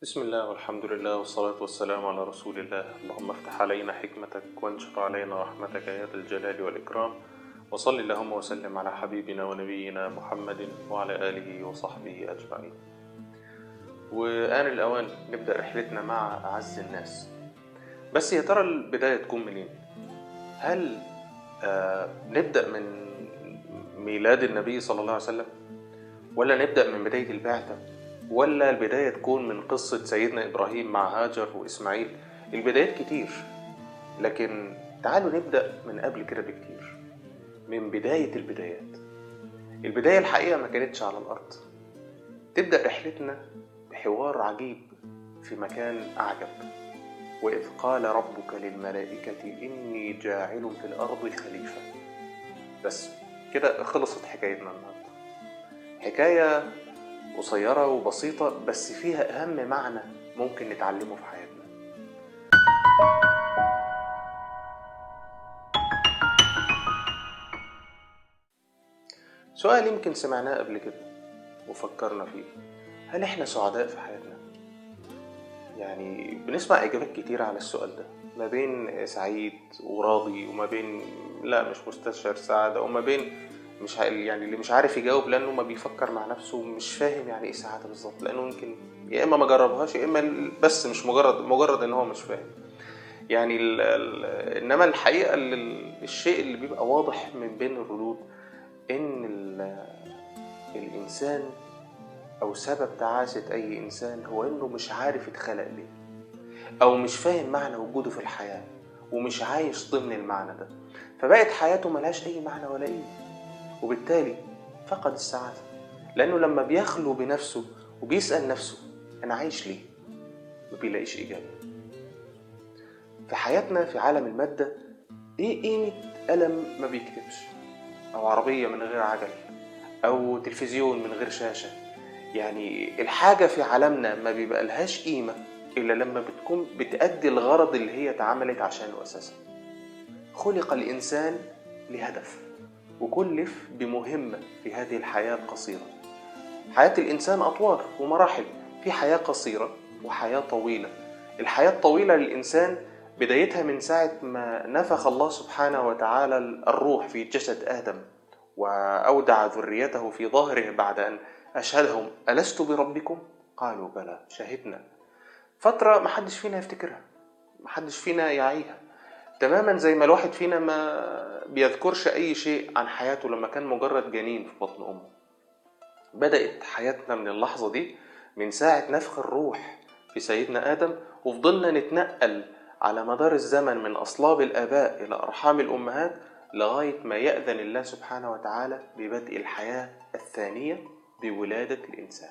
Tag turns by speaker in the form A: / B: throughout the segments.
A: بسم الله والحمد لله والصلاة والسلام على رسول الله اللهم افتح علينا حكمتك وانشر علينا رحمتك يا ذا الجلال والإكرام وصل اللهم وسلم على حبيبنا ونبينا محمد وعلى آله وصحبه أجمعين وآن الأوان نبدأ رحلتنا مع أعز الناس بس يا ترى البداية تكون منين؟ هل آه نبدأ من ميلاد النبي صلى الله عليه وسلم؟ ولا نبدأ من بداية البعثة؟ ولا البداية تكون من قصة سيدنا إبراهيم مع هاجر وإسماعيل البدايات كتير لكن تعالوا نبدأ من قبل كده بكتير من بداية البدايات البداية الحقيقة ما كانتش على الأرض تبدأ رحلتنا بحوار عجيب في مكان أعجب وإذ قال ربك للملائكة إني جاعل في الأرض خليفة بس كده خلصت حكايتنا النهاردة حكاية قصيرة وبسيطة بس فيها أهم معنى ممكن نتعلمه في حياتنا سؤال يمكن سمعناه قبل كده وفكرنا فيه هل احنا سعداء في حياتنا؟ يعني بنسمع إجابات كتير على السؤال ده ما بين سعيد وراضي وما بين لا مش مستشعر سعادة وما بين مش ع- يعني اللي مش عارف يجاوب لانه ما بيفكر مع نفسه مش فاهم يعني ايه سعاده بالظبط لانه يمكن يا اما ما جربهاش يا اما بس مش مجرد مجرد ان هو مش فاهم يعني ال ال انما الحقيقه ال- ال- الشيء اللي بيبقى واضح من بين الردود ان ال- الانسان او سبب تعاسه اي انسان هو انه مش عارف اتخلق ليه او مش فاهم معنى وجوده في الحياه ومش عايش ضمن المعنى ده فبقت حياته ملهاش اي معنى ولا قيمه وبالتالي فقد السعادة لأنه لما بيخلو بنفسه وبيسأل نفسه أنا عايش ليه؟ ما بيلاقيش إجابة في حياتنا في عالم المادة إيه قيمة قلم ما بيكتبش أو عربية من غير عجل أو تلفزيون من غير شاشة يعني الحاجة في عالمنا ما بيبقى لهاش قيمة إلا لما بتكون بتأدي الغرض اللي هي اتعملت عشانه أساسا خلق الإنسان لهدف وكلف بمهمة في هذه الحياة القصيرة حياة الإنسان أطوار ومراحل في حياة قصيرة وحياة طويلة الحياة الطويلة للإنسان بدايتها من ساعة ما نفخ الله سبحانه وتعالى الروح في جسد آدم وأودع ذريته في ظهره بعد أن أشهدهم ألست بربكم؟ قالوا بلى شهدنا فترة محدش فينا يفتكرها محدش فينا يعيها تماما زي ما الواحد فينا ما بيذكرش اي شيء عن حياته لما كان مجرد جنين في بطن امه بدات حياتنا من اللحظه دي من ساعه نفخ الروح في سيدنا ادم وفضلنا نتنقل على مدار الزمن من اصلاب الاباء الى ارحام الامهات لغايه ما ياذن الله سبحانه وتعالى ببدء الحياه الثانيه بولاده الانسان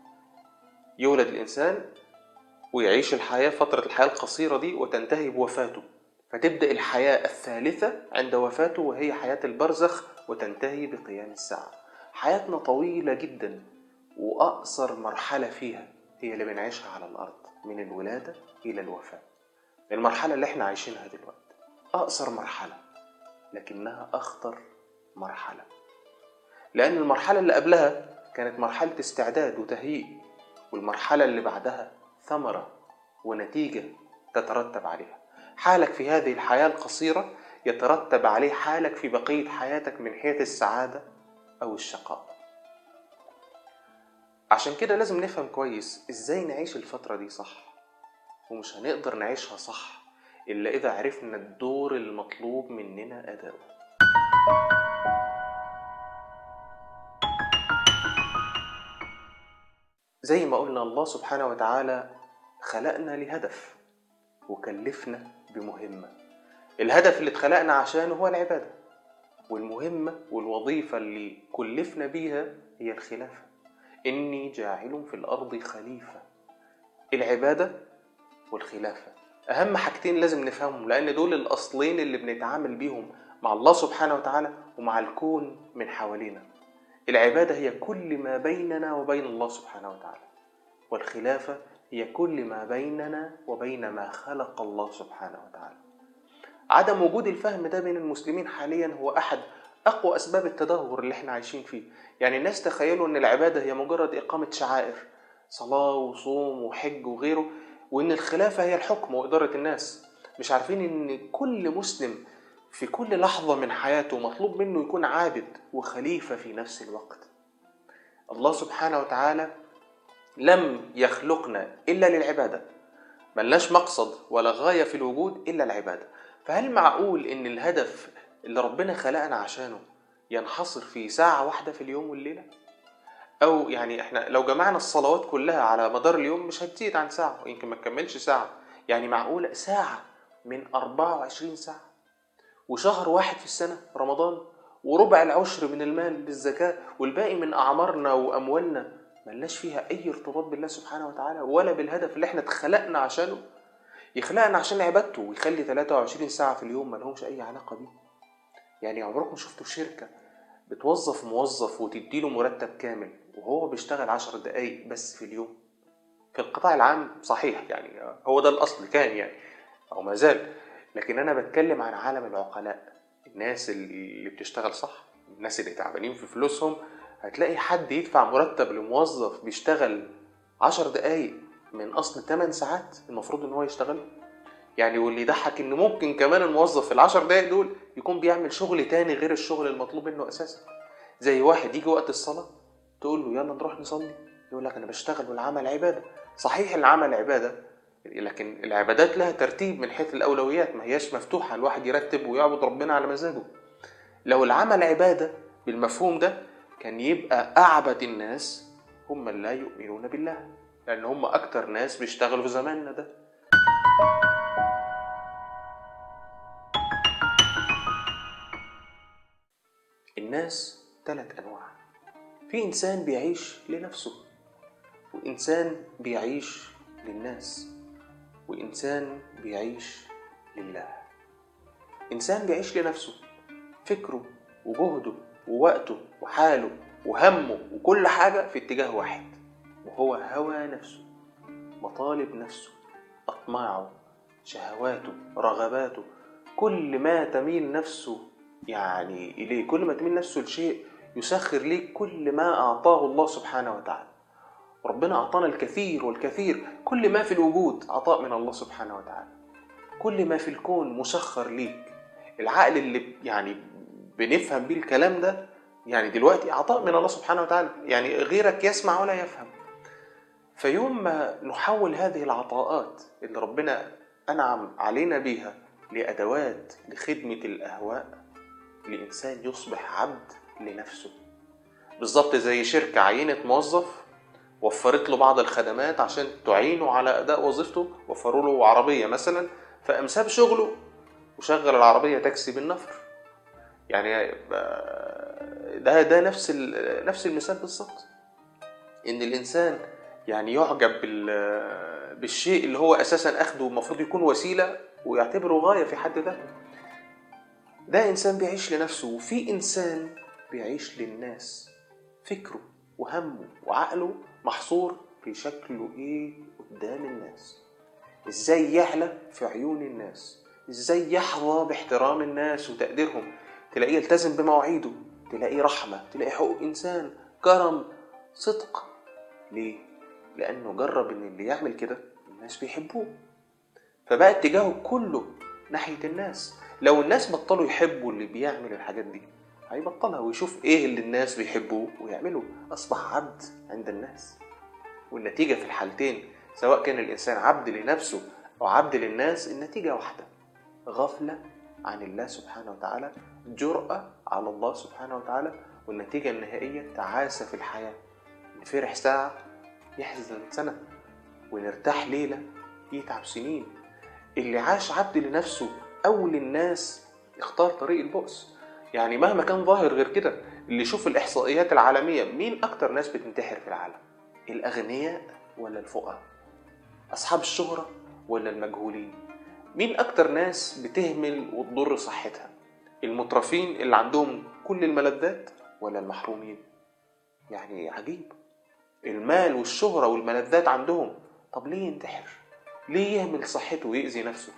A: يولد الانسان ويعيش الحياه فتره الحياه القصيره دي وتنتهي بوفاته فتبدأ الحياة الثالثة عند وفاته وهي حياة البرزخ وتنتهي بقيام الساعة حياتنا طويلة جدا وأقصر مرحلة فيها هي اللي بنعيشها على الأرض من الولادة إلى الوفاة المرحلة اللي احنا عايشينها دلوقتي أقصر مرحلة لكنها أخطر مرحلة لأن المرحلة اللي قبلها كانت مرحلة استعداد وتهيئ والمرحلة اللي بعدها ثمرة ونتيجة تترتب عليها حالك في هذه الحياة القصيرة يترتب عليه حالك في بقية حياتك من حيث السعادة أو الشقاء عشان كده لازم نفهم كويس إزاي نعيش الفترة دي صح ومش هنقدر نعيشها صح إلا إذا عرفنا الدور المطلوب مننا أداؤه زي ما قلنا الله سبحانه وتعالى خلقنا لهدف وكلفنا بمهمة الهدف اللي اتخلقنا عشانه هو العبادة والمهمة والوظيفة اللي كلفنا بيها هي الخلافة إني جاعل في الأرض خليفة العبادة والخلافة أهم حاجتين لازم نفهمهم لأن دول الأصلين اللي بنتعامل بيهم مع الله سبحانه وتعالى ومع الكون من حوالينا العبادة هي كل ما بيننا وبين الله سبحانه وتعالى والخلافة هي كل ما بيننا وبين ما خلق الله سبحانه وتعالى عدم وجود الفهم ده بين المسلمين حاليا هو أحد أقوى أسباب التدهور اللي احنا عايشين فيه يعني الناس تخيلوا أن العبادة هي مجرد إقامة شعائر صلاة وصوم وحج وغيره وإن الخلافة هي الحكم وإدارة الناس مش عارفين إن كل مسلم في كل لحظة من حياته مطلوب منه يكون عابد وخليفة في نفس الوقت الله سبحانه وتعالى لم يخلقنا إلا للعبادة ملناش مقصد ولا غاية في الوجود إلا العبادة فهل معقول إن الهدف اللي ربنا خلقنا عشانه ينحصر في ساعة واحدة في اليوم والليلة؟ أو يعني إحنا لو جمعنا الصلوات كلها على مدار اليوم مش هتزيد عن ساعة ويمكن ما تكملش ساعة يعني معقولة ساعة من 24 ساعة وشهر واحد في السنة رمضان وربع العشر من المال للزكاة والباقي من أعمارنا وأموالنا ملناش فيها أي ارتباط بالله سبحانه وتعالى ولا بالهدف اللي احنا اتخلقنا عشانه يخلقنا عشان عبادته ويخلي 23 ساعة في اليوم ملهمش أي علاقة بيه يعني عمركم شفتوا شركة بتوظف موظف وتديله مرتب كامل وهو بيشتغل 10 دقايق بس في اليوم في القطاع العام صحيح يعني هو ده الأصل كان يعني أو ما زال لكن أنا بتكلم عن عالم العقلاء الناس اللي بتشتغل صح الناس اللي تعبانين في فلوسهم هتلاقي حد يدفع مرتب لموظف بيشتغل عشر دقايق من أصل 8 ساعات المفروض إن هو يشتغل يعني واللي يضحك إن ممكن كمان الموظف في العشر دقايق دول يكون بيعمل شغل تاني غير الشغل المطلوب منه أساسا زي واحد يجي وقت الصلاة تقول له يلا نروح نصلي يقول لك أنا بشتغل والعمل عبادة صحيح العمل عبادة لكن العبادات لها ترتيب من حيث الأولويات ما هياش مفتوحة الواحد يرتب ويعبد ربنا على مزاجه لو العمل عبادة بالمفهوم ده كان يبقى أعبد الناس هم من لا يؤمنون بالله لأن هم أكتر ناس بيشتغلوا في زماننا ده الناس ثلاث أنواع في إنسان بيعيش لنفسه وإنسان بيعيش للناس وإنسان بيعيش لله إنسان بيعيش لنفسه فكره وجهده ووقته وحاله وهمه وكل حاجة في اتجاه واحد وهو هوى نفسه مطالب نفسه أطماعه شهواته رغباته كل ما تميل نفسه يعني إليه كل ما تميل نفسه لشيء يسخر ليه كل ما أعطاه الله سبحانه وتعالى ربنا أعطانا الكثير والكثير كل ما في الوجود عطاء من الله سبحانه وتعالى كل ما في الكون مسخر ليك العقل اللي يعني بنفهم بيه الكلام ده يعني دلوقتي عطاء من الله سبحانه وتعالى يعني غيرك يسمع ولا يفهم فيوم ما نحول هذه العطاءات اللي ربنا أنعم علينا بيها لأدوات لخدمة الأهواء لإنسان يصبح عبد لنفسه بالظبط زي شركة عينت موظف وفرت له بعض الخدمات عشان تعينه على أداء وظيفته وفروا له عربية مثلا فقام ساب شغله وشغل العربية تاكسي بالنفر يعني ده ده نفس نفس المثال بالظبط ان الانسان يعني يعجب بالشيء اللي هو اساسا اخده المفروض يكون وسيله ويعتبره غايه في حد ذاته ده انسان بيعيش لنفسه وفي انسان بيعيش للناس فكره وهمه وعقله محصور في شكله ايه قدام الناس ازاي يعلى في عيون الناس ازاي يحظى باحترام الناس وتقديرهم تلاقيه يلتزم بمواعيده تلاقيه رحمة تلاقيه حقوق إنسان كرم صدق ليه؟ لأنه جرب إن اللي يعمل كده الناس بيحبوه فبقى اتجاهه كله ناحية الناس لو الناس بطلوا يحبوا اللي بيعمل الحاجات دي هيبطلها ويشوف ايه اللي الناس بيحبوه ويعمله اصبح عبد عند الناس والنتيجه في الحالتين سواء كان الانسان عبد لنفسه او عبد للناس النتيجه واحده غفله عن الله سبحانه وتعالى جرأة على الله سبحانه وتعالى والنتيجة النهائية تعاسة في الحياة نفرح ساعة يحزن سنة ونرتاح ليلة يتعب سنين اللي عاش عبد لنفسه أو للناس اختار طريق البؤس يعني مهما كان ظاهر غير كده اللي يشوف الإحصائيات العالمية مين أكتر ناس بتنتحر في العالم الأغنياء ولا الفقراء أصحاب الشهرة ولا المجهولين مين أكتر ناس بتهمل وتضر صحتها المترفين اللي عندهم كل الملذات ولا المحرومين يعني عجيب المال والشهرة والملذات عندهم طب ليه ينتحر ليه يهمل صحته ويأذي نفسه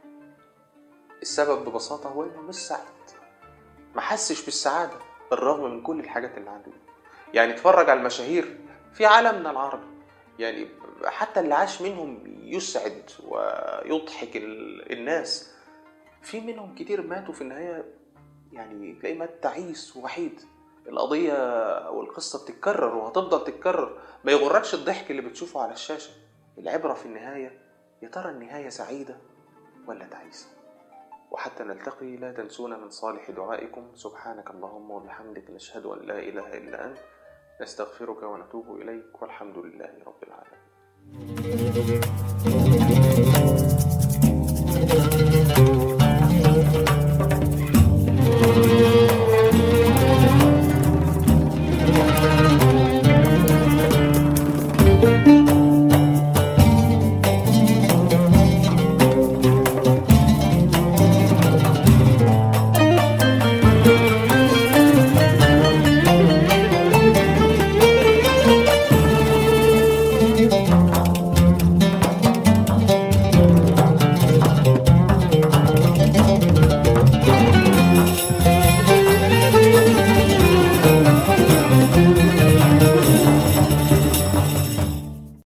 A: السبب ببساطة هو إنه مش سعيد ما حسش بالسعادة بالرغم من كل الحاجات اللي عنده يعني اتفرج على المشاهير في عالمنا العربي يعني حتى اللي عاش منهم يسعد ويضحك الناس في منهم كتير ماتوا في النهاية يعني تلاقيه مات تعيس ووحيد القضية أو القصة بتتكرر وهتفضل تتكرر ما يغركش الضحك اللي بتشوفه على الشاشة العبرة في النهاية يا ترى النهاية سعيدة ولا تعيسة وحتى نلتقي لا تنسونا من صالح دعائكم سبحانك اللهم وبحمدك نشهد أن لا إله إلا أنت نستغفرك ونتوب إليك والحمد لله رب العالمين